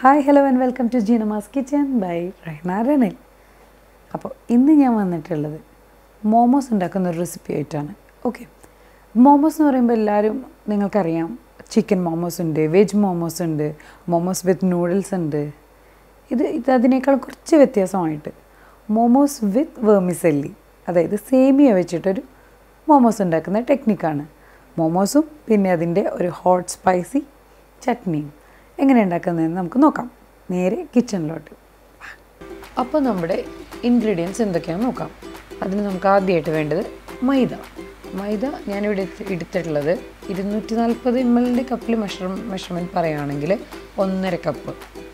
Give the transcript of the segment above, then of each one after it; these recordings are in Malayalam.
hi hello and welcome to ജീനമാസ് കിച്ചൻ ബൈ റഹ്ന റനിൽ അപ്പോൾ ഇന്ന് ഞാൻ വന്നിട്ടുള്ളത് മോമോസ് ഉണ്ടാക്കുന്ന ഒരു റെസിപ്പി ആയിട്ടാണ് ഓക്കെ മോമോസ് എന്ന് പറയുമ്പോൾ എല്ലാവരും നിങ്ങൾക്കറിയാം ചിക്കൻ മോമോസ് ഉണ്ട് വെജ് മോമോസ് ഉണ്ട് മോമോസ് വിത്ത് നൂഡിൽസ് ഉണ്ട് ഇത് ഇത് അതിനേക്കാൾ കുറച്ച് വ്യത്യാസമായിട്ട് മോമോസ് വിത്ത് വേർമിസെല്ലി അതായത് സേമിയ വെച്ചിട്ടൊരു മോമോസ് ഉണ്ടാക്കുന്ന ടെക്നിക്കാണ് മോമോസും പിന്നെ അതിൻ്റെ ഒരു ഹോട്ട് സ്പൈസി ചട്നിയും എങ്ങനെ ഉണ്ടാക്കുന്നതെന്ന് നമുക്ക് നോക്കാം നേരെ കിച്ചണിലോട്ട് അപ്പോൾ നമ്മുടെ ഇൻഗ്രീഡിയൻസ് എന്തൊക്കെയാണെന്ന് നോക്കാം അതിന് നമുക്ക് ആദ്യമായിട്ട് വേണ്ടത് മൈദ മൈദ ഞാനിവിടെ എടുത്ത് എടുത്തിട്ടുള്ളത് ഇരുന്നൂറ്റി നാൽപ്പത് എം എല്ലിൻ്റെ കപ്പിൽ മെഷർ മെഷർമെൻറ്റ് പറയുകയാണെങ്കിൽ ഒന്നര കപ്പ്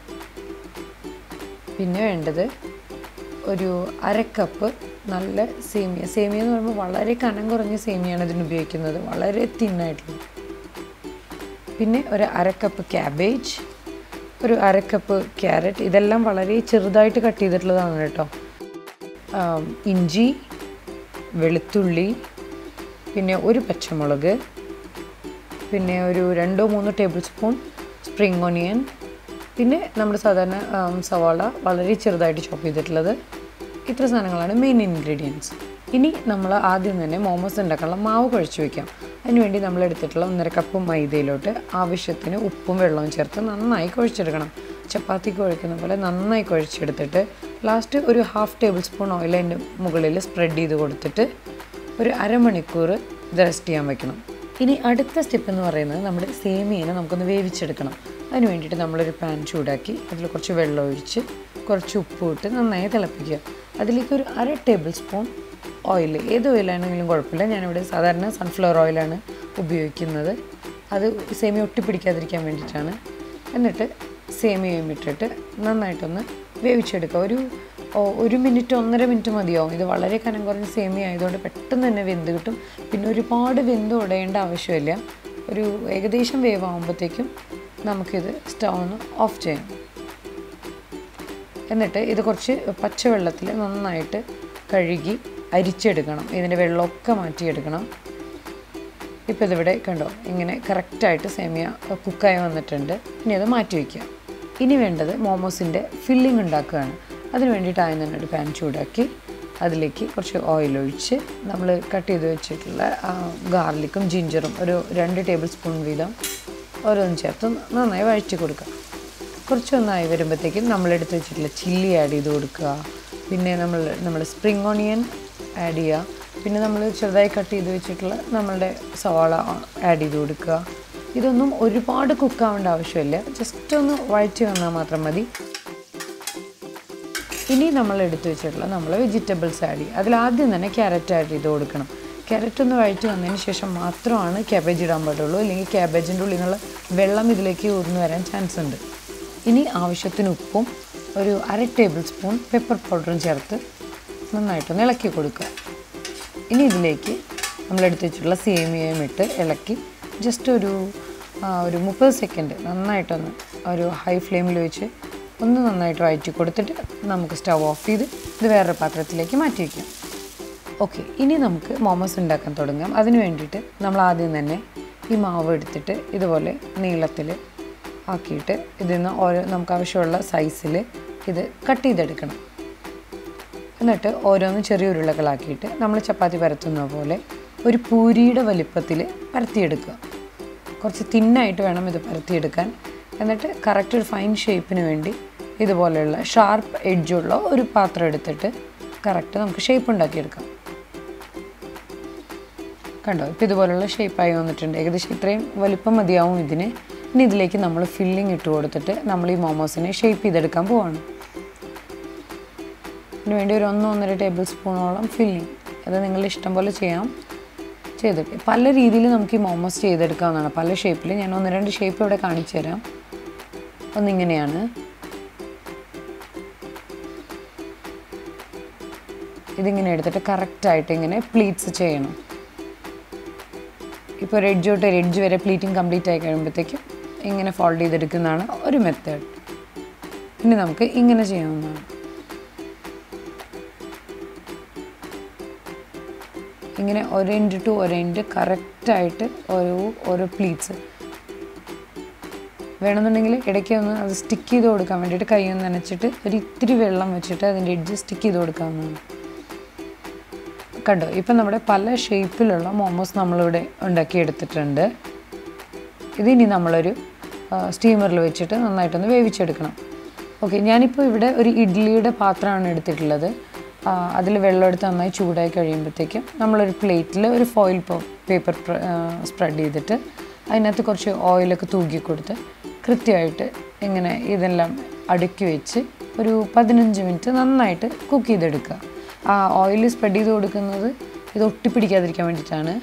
പിന്നെ വേണ്ടത് ഒരു അര കപ്പ് നല്ല സേമിയ സേമിയ എന്ന് പറയുമ്പോൾ വളരെ കനം കുറഞ്ഞ സേമിയാണ് ഇതിന് ഉപയോഗിക്കുന്നത് വളരെ തിന്നായിട്ടുള്ളത് പിന്നെ ഒരു അര കപ്പ് ക്യാബേജ് ഒരു അര കപ്പ് ക്യാരറ്റ് ഇതെല്ലാം വളരെ ചെറുതായിട്ട് കട്ട് ചെയ്തിട്ടുള്ളതാണ് കേട്ടോ ആം, ഇഞ്ചി വെളുത്തുള്ളി പിന്നെ ഒരു പച്ചമുളക് പിന്നെ ഒരു രണ്ടോ മൂന്നോ ടേബിൾ സ്പൂൺ സ്പ്രിംഗ് ഓണിയൻ പിന്നെ നമ്മുടെ സാധാരണ ആം, സവാള വളരെ ചെറുതായിട്ട് ചോപ്പ് ചെയ്തിട്ടുള്ളത് ഇത്ര സാധനങ്ങളാണ് മെയിൻ ഇൻഗ്രീഡിയൻസ് ഇനി നമ്മൾ ആദ്യം തന്നെ മോമോസ് ഉണ്ടാക്കാനുള്ള മാവ് കുഴച്ച് വയ്ക്കാം അതിനുവേണ്ടി നമ്മൾ എടുത്തിട്ടുള്ള ഒന്നര കപ്പ് മൈദയിലോട്ട് ആവശ്യത്തിന് ഉപ്പും വെള്ളവും ചേർത്ത് നന്നായി കുഴച്ചെടുക്കണം ചപ്പാത്തിക്ക് കുഴക്കുന്ന പോലെ നന്നായി കുഴച്ചെടുത്തിട്ട് ലാസ്റ്റ് ഒരു ഹാഫ് ടേബിൾ സ്പൂൺ ഓയിൽ അതിൻ്റെ മുകളിൽ സ്പ്രെഡ് ചെയ്ത് കൊടുത്തിട്ട് ഒരു അരമണിക്കൂർ ഇത് റെസ്റ്റ് ചെയ്യാൻ വെക്കണം ഇനി അടുത്ത സ്റ്റെപ്പ് എന്ന് പറയുന്നത് നമ്മുടെ സേമിയനെ നമുക്കൊന്ന് വേവിച്ചെടുക്കണം അതിന് വേണ്ടിയിട്ട് നമ്മളൊരു പാൻ ചൂടാക്കി അതിൽ കുറച്ച് വെള്ളം ഒഴിച്ച് കുറച്ച് ഉപ്പ് ഇട്ട് നന്നായി തിളപ്പിക്കുക അതിലേക്ക് ഒരു അര ടേബിൾ സ്പൂൺ ഓയിൽ ഏത് ഓയിലാണെങ്കിലും കുഴപ്പമില്ല ഞാനിവിടെ സാധാരണ സൺഫ്ലവർ ഓയിലാണ് ഉപയോഗിക്കുന്നത് അത് സേമിയ ഒട്ടിപ്പിടിക്കാതിരിക്കാൻ വേണ്ടിയിട്ടാണ് എന്നിട്ട് സേമിയയും ഇട്ടിട്ട് നന്നായിട്ടൊന്ന് വേവിച്ചെടുക്കുക ഒരു ഓ- ഒരു മിനിറ്റ് ഒന്നര മിനിറ്റ് മതിയാവും ഇത് വളരെ കനം കുറഞ്ഞ സേമിയ ആയതുകൊണ്ട് പെട്ടെന്ന് തന്നെ വെന്ത് കിട്ടും പിന്നെ ഒരുപാട് വെന്ത് ഉടയേണ്ട ആവശ്യമില്ല ഒരു ഏകദേശം വേവാകുമ്പോഴത്തേക്കും നമുക്കിത് സ്റ്റൗ ഒന്ന് ഓഫ് ചെയ്യാം എന്നിട്ട് ഇത് കുറച്ച് പച്ചവെള്ളത്തിൽ നന്നായിട്ട് കഴുകി അരിച്ചെടുക്കണം ഇതിൻ്റെ വെള്ളമൊക്കെ മാറ്റിയെടുക്കണം ഇപ്പോൾ ഇതിവിടെ കണ്ടോ ഇങ്ങനെ കറക്റ്റായിട്ട് സേമിയ കുക്കായി വന്നിട്ടുണ്ട് ഇനി അത് മാറ്റി വയ്ക്കുക ഇനി വേണ്ടത് മോമോസിൻ്റെ ഫില്ലിംഗ് ഉണ്ടാക്കുകയാണ് അതിന് വേണ്ടിയിട്ട് ആദ്യം തന്നെ ഒരു പാൻ ചൂടാക്കി അതിലേക്ക് കുറച്ച് ഓയിൽ ഒഴിച്ച് നമ്മൾ കട്ട് ചെയ്ത് വെച്ചിട്ടുള്ള ഗാർലിക്കും ജിഞ്ചറും ഒരു രണ്ട് ടേബിൾ സ്പൂൺ വീതം ഓരോന്നും ചേർത്ത് നന്നായി വഴറ്റി കൊടുക്കുക കുറച്ച് ഒന്നായി വരുമ്പോഴത്തേക്കും നമ്മൾ എടുത്ത് വെച്ചിട്ടുള്ള ചില്ലി ആഡ് ചെയ്ത് കൊടുക്കുക പിന്നെ നമ്മൾ നമ്മൾ സ്പ്രിംഗ് ഓണിയൻ ആഡ് ചെയ്യുക പിന്നെ നമ്മൾ ചെറുതായി കട്ട് ചെയ്ത് വെച്ചിട്ടുള്ള നമ്മളുടെ സവാള ആഡ് ചെയ്ത് കൊടുക്കുക ഇതൊന്നും ഒരുപാട് കുക്കാവേണ്ട ആവശ്യമില്ല ജസ്റ്റ് ഒന്ന് വഴറ്റി വന്നാൽ മാത്രം മതി ഇനി നമ്മൾ എടുത്തു വെച്ചിട്ടുള്ള നമ്മൾ വെജിറ്റബിൾസ് ആഡ് ചെയ്യും അതിൽ ആദ്യം തന്നെ ക്യാരറ്റ് ആഡ് ചെയ്ത് കൊടുക്കണം ക്യാരറ്റ് ഒന്ന് വഴറ്റി വന്നതിന് ശേഷം മാത്രമാണ് ക്യാബേജ് ഇടാൻ പാടുള്ളൂ അല്ലെങ്കിൽ ക്യാബേജിൻ്റെ ഉള്ളിൽ നിന്നുള്ള വെള്ളം ഇതിലേക്ക് ഊർന്നു വരാൻ ചാൻസ് ഉണ്ട് ഇനി ആവശ്യത്തിന് ഉപ്പും ഒരു അര ടേബിൾ സ്പൂൺ പെപ്പർ പൗഡറും ചേർത്ത് നന്നായിട്ടൊന്ന് ഇളക്കി കൊടുക്കുക ഇനി ഇതിലേക്ക് നമ്മൾ എടുത്ത് വെച്ചിട്ടുള്ള സേമിയയും ഇട്ട് ഇളക്കി ജസ്റ്റ് ഒരു ആ, ഒരു മുപ്പത് സെക്കൻഡ് നന്നായിട്ടൊന്ന് ഒരു ഹൈ ഫ്ലെയിമിൽ വെച്ച് ഒന്ന് നന്നായിട്ട് വഴറ്റി കൊടുത്തിട്ട് നമുക്ക് സ്റ്റവ് ഓഫ് ചെയ്ത് ഇത് വേറൊരു പാത്രത്തിലേക്ക് മാറ്റി വയ്ക്കാം ഓക്കെ ഇനി നമുക്ക് മോമോസ് ഉണ്ടാക്കാൻ തുടങ്ങാം അതിന് വേണ്ടിയിട്ട് നമ്മൾ ആദ്യം തന്നെ ഈ മാവ് എടുത്തിട്ട് ഇതുപോലെ നീളത്തിൽ ആക്കിയിട്ട് ഇതിൽ നിന്ന് ഓരോ നമുക്ക് ആവശ്യമുള്ള സൈസിൽ ഇത് കട്ട് ചെയ്തെടുക്കണം എന്നിട്ട് ഓരോന്നും ചെറിയ ഉരുളകളാക്കിയിട്ട് നമ്മൾ ചപ്പാത്തി പരത്തുന്ന പോലെ ഒരു പൂരിയുടെ വലിപ്പത്തിൽ പരത്തിയെടുക്കുക കുറച്ച് തിന്നായിട്ട് വേണം ഇത് പരത്തിയെടുക്കാൻ എന്നിട്ട് കറക്റ്റ് ഒരു ഫൈൻ ഷേപ്പിന് വേണ്ടി ഇതുപോലെയുള്ള ഷാർപ്പ് എഡ്ജുള്ള ഒരു പാത്രം എടുത്തിട്ട് കറക്റ്റ് നമുക്ക് ഷേപ്പ് ഉണ്ടാക്കിയെടുക്കാം കണ്ടോ ഇപ്പോൾ ഇതുപോലുള്ള ഷേപ്പായി വന്നിട്ടുണ്ട് ഏകദേശം ഇത്രയും വലിപ്പം മതിയാവും ഇതിന് ഇനി ഇതിലേക്ക് നമ്മൾ ഫില്ലിംഗ് ഇട്ട് കൊടുത്തിട്ട് നമ്മൾ ഈ മോമോസിനെ ഷേപ്പ് ചെയ്തെടുക്കാൻ പോവാണ് അതിന് വേണ്ടി ഒരു ഒന്ന് ഒന്നര ടേബിൾ സ്പൂണോളം ഫില്ലിംഗ് അത് നിങ്ങളുടെ ഇഷ്ടം പോലെ ചെയ്യാം ചെയ്തിട്ട് പല രീതിയിൽ നമുക്ക് ഈ മോമോസ് ചെയ്തെടുക്കാവുന്നതാണ് പല ഷേപ്പിൽ ഞാൻ ഒന്ന് രണ്ട് ഷേപ്പ് ഇവിടെ കാണിച്ചു തരാം ഒന്നിങ്ങനെയാണ് ഇതിങ്ങനെ എടുത്തിട്ട് കറക്റ്റായിട്ട് ഇങ്ങനെ പ്ലീറ്റ്സ് ചെയ്യണം ഇപ്പോൾ ഒരു എഡ്ജ് തൊട്ട് ഒരു എഡ്ജ് വരെ പ്ലീറ്റിംഗ് കംപ്ലീറ്റ് ആയി കഴിയുമ്പോഴത്തേക്കും ഇങ്ങനെ ഫോൾഡ് ചെയ്തെടുക്കുന്നതാണ് ഒരു മെത്തേഡ് ഇനി നമുക്ക് ഇങ്ങനെ ചെയ്യാവുന്നതാണ് ഇങ്ങനെ ഒരു ഇൻറ്റ് ടു ഒരു ഇൻറ്റ് കറക്റ്റായിട്ട് ഓരോ ഓരോ പ്ലീറ്റ്സ് വേണമെന്നുണ്ടെങ്കിൽ ഇടയ്ക്ക് ഒന്ന് അത് സ്റ്റിക്ക് ചെയ്ത് കൊടുക്കാൻ വേണ്ടിയിട്ട് കൈ ഒന്ന് നനച്ചിട്ട് ഒരു ഇത്തിരി വെള്ളം വെച്ചിട്ട് അതിൻ്റെ എഡ്ജ് സ്റ്റിക്ക് ചെയ്ത് കൊടുക്കാവുന്നതാണ് കണ്ടോ ഇപ്പം നമ്മുടെ പല ഷേപ്പിലുള്ള മോമോസ് നമ്മളിവിടെ ഉണ്ടാക്കിയെടുത്തിട്ടുണ്ട് ഇതിനി നമ്മളൊരു സ്റ്റീമറിൽ വെച്ചിട്ട് നന്നായിട്ടൊന്ന് വേവിച്ചെടുക്കണം ഓക്കെ ഞാനിപ്പോൾ ഇവിടെ ഒരു ഇഡ്ഡലിയുടെ പാത്രമാണ് എടുത്തിട്ടുള്ളത് അതിൽ വെള്ളം എടുത്ത് നന്നായി ചൂടായി കഴിയുമ്പോഴത്തേക്കും നമ്മളൊരു പ്ലേറ്റിൽ ഒരു ഫോയിൽ പേപ്പർ സ്പ്രെഡ് ചെയ്തിട്ട് അതിനകത്ത് കുറച്ച് ഓയിലൊക്കെ തൂക്കി കൊടുത്ത് കൃത്യമായിട്ട് ഇങ്ങനെ ഇതെല്ലാം അടുക്കി വെച്ച് ഒരു പതിനഞ്ച് മിനിറ്റ് നന്നായിട്ട് കുക്ക് ചെയ്തെടുക്കുക ആ ഓയിൽ സ്പ്രെഡ് ചെയ്ത് കൊടുക്കുന്നത് ഇത് ഒട്ടിപ്പിടിക്കാതിരിക്കാൻ വേണ്ടിയിട്ടാണ്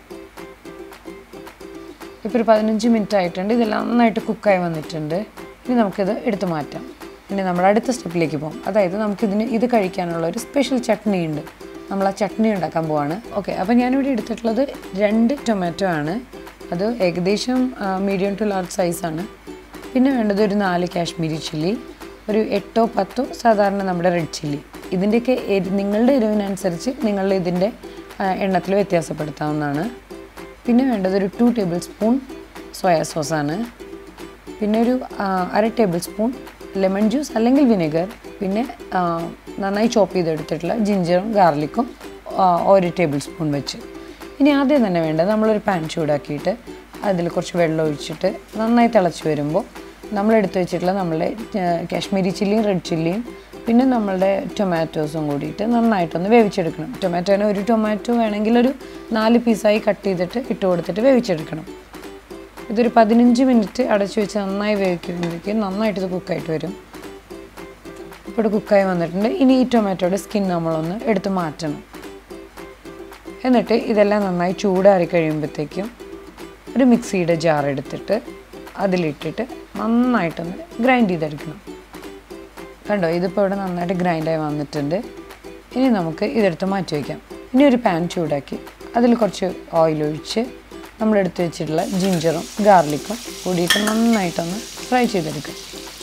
ഇപ്പോൾ ഒരു പതിനഞ്ച് മിനിറ്റ് ആയിട്ടുണ്ട് ഇതെല്ലാം നന്നായിട്ട് കുക്കായി വന്നിട്ടുണ്ട് ഇനി നമുക്കിത് എടുത്ത് മാറ്റാം ഇനി നമ്മൾ അടുത്ത സ്റ്റെപ്പിലേക്ക് പോകും അതായത് നമുക്കിതിന് ഇത് കഴിക്കാനുള്ള ഒരു സ്പെഷ്യൽ ചട്നി ഉണ്ട് നമ്മൾ ആ ചട്നി ഉണ്ടാക്കാൻ പോവാണ് ഓക്കെ അപ്പോൾ ഞാനിവിടെ എടുത്തിട്ടുള്ളത് രണ്ട് ടൊമാറ്റോ ആണ് അത് ഏകദേശം മീഡിയം ടു ലാർജ് സൈസാണ് പിന്നെ വേണ്ടത് ഒരു നാല് കാശ്മീരി ചില്ലി ഒരു എട്ടോ പത്തോ സാധാരണ നമ്മുടെ റെഡ് ചില്ലി ഇതിൻ്റെയൊക്കെ എരി നിങ്ങളുടെ എരിവിനനുസരിച്ച് നിങ്ങൾ ഇതിൻ്റെ എണ്ണത്തിൽ വ്യത്യാസപ്പെടുത്താവുന്നതാണ് പിന്നെ വേണ്ടത് ഒരു ടു ടേബിൾ സ്പൂൺ സോയാ സോസാണ് പിന്നെ ഒരു അര ടേബിൾ സ്പൂൺ ലെമൺ ജ്യൂസ് അല്ലെങ്കിൽ വിനെഗർ പിന്നെ നന്നായി ചോപ്പ് ചെയ്തെടുത്തിട്ടുള്ള ജിഞ്ചറും ഗാർലിക്കും ഒരു ടേബിൾ സ്പൂൺ വെച്ച് ഇനി ആദ്യം തന്നെ വേണ്ടത് നമ്മളൊരു പാൻ ചൂടാക്കിയിട്ട് അതിൽ കുറച്ച് വെള്ളം ഒഴിച്ചിട്ട് നന്നായി തിളച്ച് വരുമ്പോൾ നമ്മളെടുത്ത് വെച്ചിട്ടുള്ള നമ്മളുടെ കാശ്മീരി ചില്ലിയും റെഡ് ചില്ലിയും പിന്നെ നമ്മളുടെ ടൊമാറ്റോസും കൂടിയിട്ട് നന്നായിട്ടൊന്ന് വേവിച്ചെടുക്കണം ടൊമാറ്റോനെ ഒരു ടൊമാറ്റോ വേണമെങ്കിൽ ഒരു നാല് പീസായി കട്ട് ചെയ്തിട്ട് ഇട്ട് കൊടുത്തിട്ട് വേവിച്ചെടുക്കണം ഇതൊരു പതിനഞ്ച് മിനിറ്റ് അടച്ചു വെച്ച് നന്നായി വേവിക്കുമ്പോഴേക്കും നന്നായിട്ട് ഇത് കുക്കായിട്ട് വരും ഇപ്പോൾ കുക്കായി വന്നിട്ടുണ്ട് ഇനി ഈ ടൊമാറ്റോയുടെ സ്കിൻ നമ്മളൊന്ന് എടുത്ത് മാറ്റണം എന്നിട്ട് ഇതെല്ലാം നന്നായി ചൂടാറി കഴിയുമ്പോഴത്തേക്കും ഒരു മിക്സിയുടെ ജാർ എടുത്തിട്ട് അതിലിട്ടിട്ട് നന്നായിട്ടൊന്ന് ഗ്രൈൻഡ് ചെയ്തെടുക്കണം കണ്ടോ ഇതിപ്പോൾ ഇവിടെ നന്നായിട്ട് ഗ്രൈൻഡായി വന്നിട്ടുണ്ട് ഇനി നമുക്ക് ഇതെടുത്ത് മാറ്റി വയ്ക്കാം ഇനി ഒരു പാൻ ചൂടാക്കി അതിൽ കുറച്ച് ഓയിൽ ഒഴിച്ച് നമ്മളെടുത്ത് വെച്ചിട്ടുള്ള ജിഞ്ചറും ഗാർലിക്കും കൂടിയിട്ട് നന്നായിട്ടൊന്ന് ഫ്രൈ ചെയ്തെടുക്കും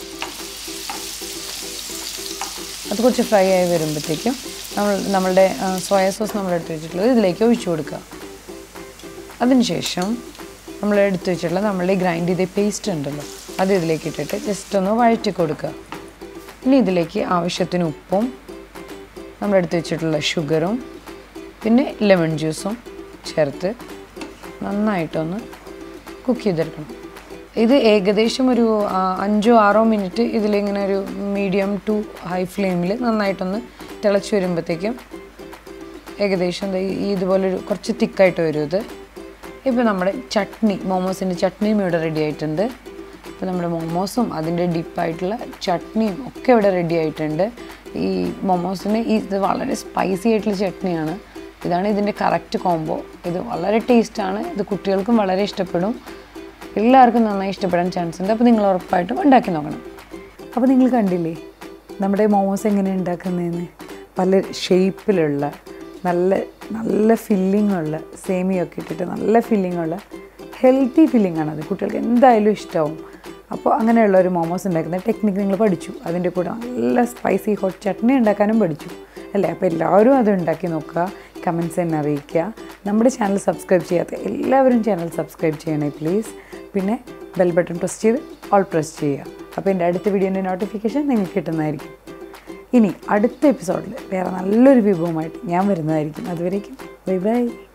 അത് കുറച്ച് ഫ്രൈ ആയി വരുമ്പോഴത്തേക്കും നമ്മൾ നമ്മളുടെ സോയ സോസ് നമ്മൾ എടുത്ത് വെച്ചിട്ടുള്ളത് ഇതിലേക്ക് ഒഴിച്ചു കൊടുക്കുക അതിനുശേഷം നമ്മൾ എടുത്ത് വെച്ചിട്ടുള്ള നമ്മളുടെ ഗ്രൈൻഡ് ചെയ്ത പേസ്റ്റ് ഉണ്ടല്ലോ അത് ഇതിലേക്ക് ഇട്ടിട്ട് ജസ്റ്റ് ഒന്ന് വഴറ്റി കൊടുക്കുക ഇനി ഇതിലേക്ക് ആവശ്യത്തിന് ഉപ്പും നമ്മളെടുത്ത് വെച്ചിട്ടുള്ള ഷുഗറും പിന്നെ ലെമൺ ജ്യൂസും ചേർത്ത് നന്നായിട്ടൊന്ന് കുക്ക് ചെയ്തെടുക്കണം ഇത് ഏകദേശം ഒരു അഞ്ചോ ആറോ മിനിറ്റ് ഇതിലിങ്ങനെ ഒരു മീഡിയം ടു ഹൈ ഫ്ലെയിമിൽ നന്നായിട്ടൊന്ന് തിളച്ച് വരുമ്പോഴത്തേക്കും ഏകദേശം ഈ ഇതുപോലൊരു കുറച്ച് തിക്കായിട്ട് വരും ഇത് ഇപ്പോൾ നമ്മുടെ ചട്നി മോമോസിൻ്റെ ചട്നിയും ഇവിടെ റെഡി ആയിട്ടുണ്ട് ഇപ്പോൾ നമ്മുടെ മോമോസും അതിൻ്റെ ഡിപ്പായിട്ടുള്ള ചട്നിയും ഒക്കെ ഇവിടെ റെഡി ആയിട്ടുണ്ട് ഈ മോമോസിന് ഈ ഇത് വളരെ സ്പൈസി ആയിട്ടുള്ള ചട്നിയാണ് ഇതാണ് ഇതിൻ്റെ കറക്റ്റ് കോംബോ ഇത് വളരെ ടേസ്റ്റാണ് ഇത് കുട്ടികൾക്കും വളരെ ഇഷ്ടപ്പെടും എല്ലാവർക്കും നന്നായി ഇഷ്ടപ്പെടാൻ ചാൻസ് ഉണ്ട് അപ്പോൾ നിങ്ങൾ ഉറപ്പായിട്ടും ഉണ്ടാക്കി നോക്കണം അപ്പോൾ നിങ്ങൾ കണ്ടില്ലേ നമ്മുടെ മോമോസ് എങ്ങനെ ഉണ്ടാക്കുന്നതെന്ന് പല ഷേപ്പിലുള്ള നല്ല നല്ല ഫില്ലിംഗ് ഉള്ള സേമിയൊക്കെ ഇട്ടിട്ട് നല്ല ഫില്ലിംഗ് ഉള്ള ഹെൽത്തി ഫില്ലിംഗ് ആണ് അത് കുട്ടികൾക്ക് എന്തായാലും ഇഷ്ടമാവും അപ്പോൾ അങ്ങനെയുള്ള ഒരു മോമോസ് ഉണ്ടാക്കുന്ന ടെക്നിക്ക് നിങ്ങൾ പഠിച്ചു അതിൻ്റെ കൂടെ നല്ല സ്പൈസി ഹോട്ട് ചട്നി ഉണ്ടാക്കാനും പഠിച്ചു അല്ലേ അപ്പോൾ എല്ലാവരും അത് ഉണ്ടാക്കി നോക്കുക കമൻസ് തന്നെ അറിയിക്കുക നമ്മുടെ ചാനൽ സബ്സ്ക്രൈബ് ചെയ്യാത്ത എല്ലാവരും ചാനൽ സബ്സ്ക്രൈബ് ചെയ്യണേ പ്ലീസ് പിന്നെ ബെൽ ബട്ടൺ പ്രസ് ചെയ്ത് ഓൾ പ്രസ് ചെയ്യുക അപ്പോൾ എൻ്റെ അടുത്ത വീഡിയോൻ്റെ നോട്ടിഫിക്കേഷൻ നിങ്ങൾക്ക് കിട്ടുന്നതായിരിക്കും ഇനി അടുത്ത എപ്പിസോഡിൽ വേറെ നല്ലൊരു വിഭവമായിട്ട് ഞാൻ വരുന്നതായിരിക്കും അതുവരേക്കും ബൈ ബൈ